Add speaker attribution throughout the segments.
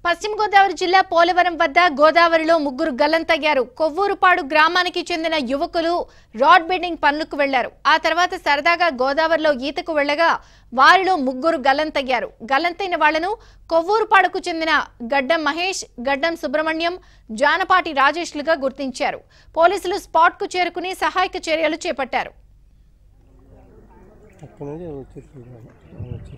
Speaker 1: పశ్చిమ గోదావరి జిల్లా పోలవరం వద్ద గోదావరిలో ముగ్గురు గల్లంతయ్యారు కొవ్వూరుపాడు గ్రామానికి చెందిన యువకులు రాడ్ బెండింగ్ పనులకు వెళ్లారు ఆ తర్వాత సరదాగా గోదావరిలో ఈతకు వెళ్లగా వారిలో ముగ్గురు గల్లంతయ్యారు గల్లంతైన వాళ్లను కొవ్వూరుపాడుకు చెందిన గడ్డం మహేష్ గడ్డం సుబ్రహ్మణ్యం జానపాటి రాజేష్లుగా గుర్తించారు పోలీసులు స్పాట్ కు చేరుకుని సహాయక చర్యలు చేపట్టారు
Speaker 2: అక్కడ నుంచి వచ్చేసి వచ్చి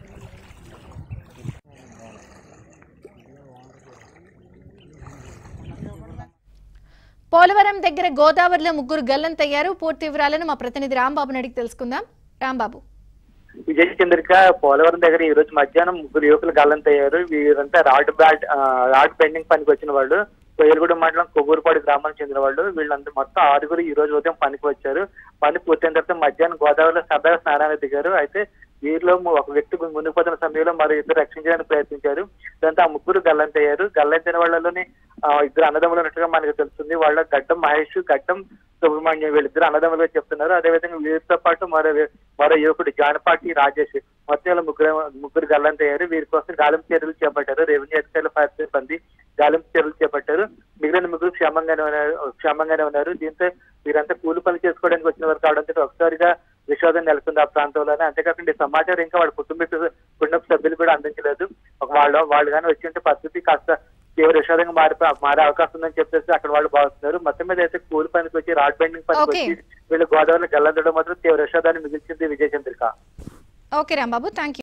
Speaker 1: పోలవరం దగ్గర గోదావరిలో ముగ్గురు గల్లంతయ్యారు పూర్తి వివరాలను మా ప్రతినిధి రాంబాబుని అడిగి తెలుసుకుందాం రాంబాబు
Speaker 3: విజయ్ చంద్రిక పోలవరం దగ్గర ఈ రోజు మధ్యాహ్నం ముగ్గురు యువకులు గల్లంతయ్యారు వీరంతా రాడ్ బ్యాట్ ఆ, రాడ్ పెండింగ్ పనికి వచ్చిన వాళ్ళు కోయలగూడెం మండలం కొవ్వూరుపాడు గ్రామానికి చెందిన వాళ్ళు వీళ్ళంతా మొత్తం ఆరుగురు ఈ రోజు ఉదయం పనికి వచ్చారు పని పూర్తయిన తర్వాత మధ్యాహ్నం గోదావరిలో సరదాగా స్నానానికి దిగారు అయితే వీరిలో ఒక వ్యక్తి ముందుకు పోతున్న సమయంలో మరో ఇద్దరు రక్షించడానికి ప్రయత్నించారు దాంతో ఆ ముగ్గురు గల్లంతయ్యారు గల్లంతైన వాళ్ళలోని ఆ, ఇద్దరు అన్నదమ్ములు ఉన్నట్టుగా మనకు తెలుస్తుంది వాళ్ళ గడ్డం మహేష్ గడ్డం సుబ్రహ్మణ్యం వీళ్ళిద్దరు అన్నదమ్ములుగా చెప్తున్నారు అదేవిధంగా వీరితో పాటు మరో వ్య- మరో యువకుడు జానపాటి రాజేష్ మొత్తం వీళ్ళ ముగ్గురు ముగ్గురు గల్లంతయ్యారు వీరి కోసం గాలింపు చర్యలు చేపట్టారు రెవెన్యూ అధికారులు ఫైర్ సిబ్బంది గాలింపు చర్యలు చేపట్టారు మిగిలిన ముగ్గురు క్షేమంగానే ఉన్నారు క్షేమంగానే ఉన్నారు దీంతో వీరంతా కూలి పనులు చేసుకోవడానికి వచ్చిన వారు కావడంతో ఒకసారిగా విషాదం నెలకొంది ఆ ప్రాంతంలోనే అంతేకాకుండా ఈ సమాచారం ఇంకా వాళ్ళ కుటుంబ కుటుంబ సభ్యులు కూడా అందించలేదు ఒక వాళ్ళు వాళ్ళు కానీ వచ్చి ఉంటే పరిస్థితి కాస్త తీవ్ర విషాదంగా మారి మారే అవకాశం ఉందని చెప్పేసి అక్కడ వాళ్ళు భావిస్తున్నారు మొత్తం మీద అయితే కూలి పనికి వచ్చి రాడ్ బెండింగ్ పనికి
Speaker 1: Okay.
Speaker 3: వచ్చి వీళ్ళు గోదావరిలో గల్లందడం మాత్రం తీవ్ర విషాదాన్ని మిగిల్చింది విజయచంద్రిక
Speaker 1: ఓకే రాంబాబు థ్యాంక్